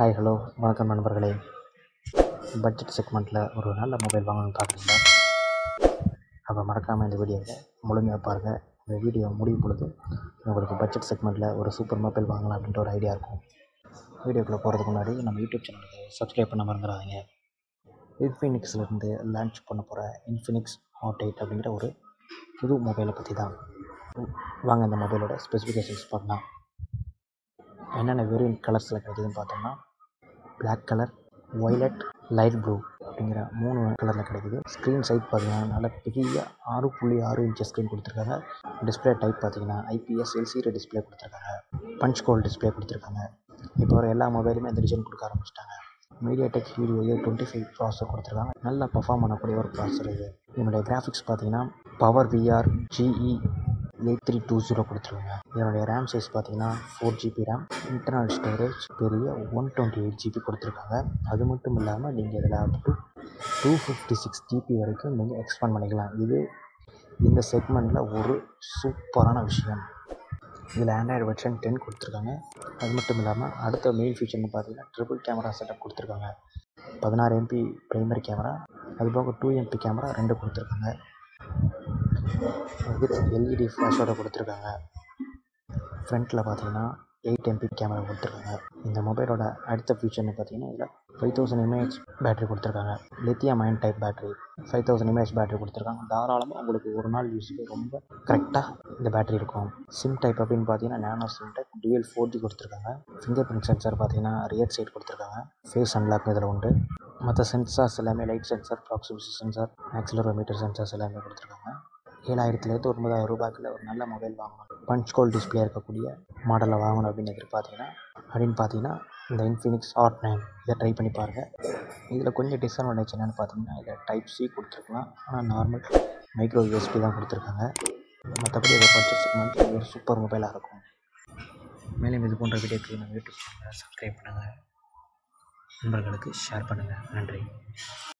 hi hello வணக்கம் நண்பர்களே budget செக்மெண்ட்டில் ஒரு நல்ல மொபைல் வாங்கணும்னு பார்க்குறீங்களா அப்போ மறக்காமல் இந்த வீடியோவை முழுமையாக பாருங்கள் இந்த வீடியோ முடியும் பொழுது உங்களுக்கு பட்ஜெட் செக்மெண்ட்டில் ஒரு சூப்பர் மொபைல் வாங்கலாம் அப்படின்ற ஒரு ஐடியா இருக்கும் வீடியோக்குள்ளே போகிறதுக்கு முன்னாடி நம்ம யூடியூப் சேனலுக்கு சப்ஸ்கிரைப் பண்ண மறந்துடாதீங்க இன்ஃபினிக்ஸ்லேருந்து லான்ச் பண்ண போகிற இன்ஃபினிக்ஸ் ஹாட் எயிட் அப்படிங்கிற ஒரு புது மொபைலை பற்றி தான் வாங்க இந்த மொபைலோட ஸ்பெசிஃபிகேஷன்ஸ் பார்க்கலாம் என்னென்ன வேரியன்ட் கலர்ஸில் கிடைக்குதுன்னு பார்த்தோம்னா Black colour violet light blue அப்படிங்கிற மூணு கலரில் கிடைக்குது ஸ்க்ரீன் சைட் பார்த்தீங்கன்னா நல்ல பெரிய ஆறு புள்ளி ஆறு இன்ச்சஸ் ஸ்க்ரீன் கொடுத்துருக்காங்க டிஸ்பிளே டைப் பார்த்தீங்கன்னா ஐபிஎஸ் எல்சிடி டிஸ்பிளே கொடுத்துருக்காங்க பஞ்ச் கோல் டிஸ்பிளே கொடுத்துருக்காங்க இப்போ வர எல்லா மொபைலுமே அந்த டிசைன் கொடுக்க ஆரம்பிச்சிட்டாங்க MediaTek Helio A twenty five processor கொடுத்துருக்காங்க நல்லா பர்ஃபார்ம் பண்ணக்கூடிய ஒரு ப்ராசர் இது இதனுடைய கிராஃபிக்ஸ் பார்த்தீங்கன்னா PowerVR GE eight three two zero கொடுத்துருக்காங்க இதனுடைய ரேம் சைஸ் பார்த்தீங்கன்னா four GB RAM internal storage பெரிய ஒன் டுவெண்ட்டி எயிட் ஜிபி கொடுத்துருக்காங்க அது மட்டும் இல்லாமல் நீங்கள் இதில் up to two fifty six GB வரைக்கும் நீங்கள் எக்ஸ்பேண்ட் பண்ணிக்கலாம் இது இந்த செக்மெண்ட்டில் ஒரு சூப்பரான விஷயம் இதில் ஆண்ட்ராய்டு வெர்ஷன் டென் கொடுத்துருக்காங்க அது மட்டும் இல்லாமல் அடுத்த மெயின் ஃபீச்சர்னு பார்த்தீங்கன்னா ட்ரிபிள் கேமரா செட்டப் கொடுத்துருக்காங்க பதினாறு எம்பி பிரைமரி கேமரா அது போக டூ எம்பி கேமரா ரெண்டு கொடுத்துருக்காங்க வித் எல்இடி ஃப்ளாஷோட கொடுத்துருக்காங்க ஃப்ரண்ட்டில் பார்த்தீங்கன்னா எயிட் எம்பி கேமரா கொடுத்துருக்காங்க இந்த மொபைலோட அடுத்த ஃபீச்சர்னு பார்த்தீங்கன்னா இதில் ஃபைவ் தௌசண்ட் எம்ஏஹெச் பேட்டரி கொடுத்துருக்காங்க lithium ion type battery five thousand mAh battery கொடுத்துருக்காங்க தாராளமாக உங்களுக்கு ஒரு நாள் யூஸுக்கு ரொம்ப கரெக்டாக இந்த பேட்டரி இருக்கும் சிம் டைப் அப்படின்னு பார்த்தீங்கன்னா nano SIM type dual four G கொடுத்துருக்காங்க ஃபிங்கர் பிரிண்ட் சென்சார் பார்த்தீங்கன்னா ரியர் சைட் கொடுத்துருக்காங்க ஃபேஸ் அன்லாக் இதில் உண்டு மற்ற சென்சார்ஸ் எல்லாமே light sensor proximity sensor accelerometer sensors எல்லாமே கொடுத்துருக்காங்க ஏழாயிரத்துலேருந்து ஒன்பதாயிரம் ரூபாய்க்குள்ள ஒரு நல்ல மொபைல் வாங்கணும் பஞ்ச் கோல் டிஸ்பிளே இருக்கக்கூடிய மாடலை வாங்கணும் அப்படின்னு எதிர்பார்த்தீங்கன்னா அப்படின்னு பார்த்தீங்கன்னா இந்த இன்ஃபினிக்ஸ் ஆட் நைன் இதை ட்ரை பண்ணி பாருங்கள் இதில் கொஞ்சம் டிஸ்அட்வான்டேஜ் என்னென்னு பார்த்தீங்கன்னா இதில் டைப் சி கொடுத்துருக்கலாம் ஆனால் நார்மல் மைக்ரோ யூஎஸ்பி தான் கொடுத்துருக்காங்க மற்றபடி இதை பட்ஜெட் செக்மெண்ட் ஒரு சூப்பர் மொபைலாக இருக்கும் மேலும் இது போன்ற வீடியோக்கு நம்ம யூடியூப் சேனலை சப்ஸ்கிரைப் பண்ணுங்கள் நண்பர்களுக்கு ஷேர் பண்ணுங்கள் நன்றி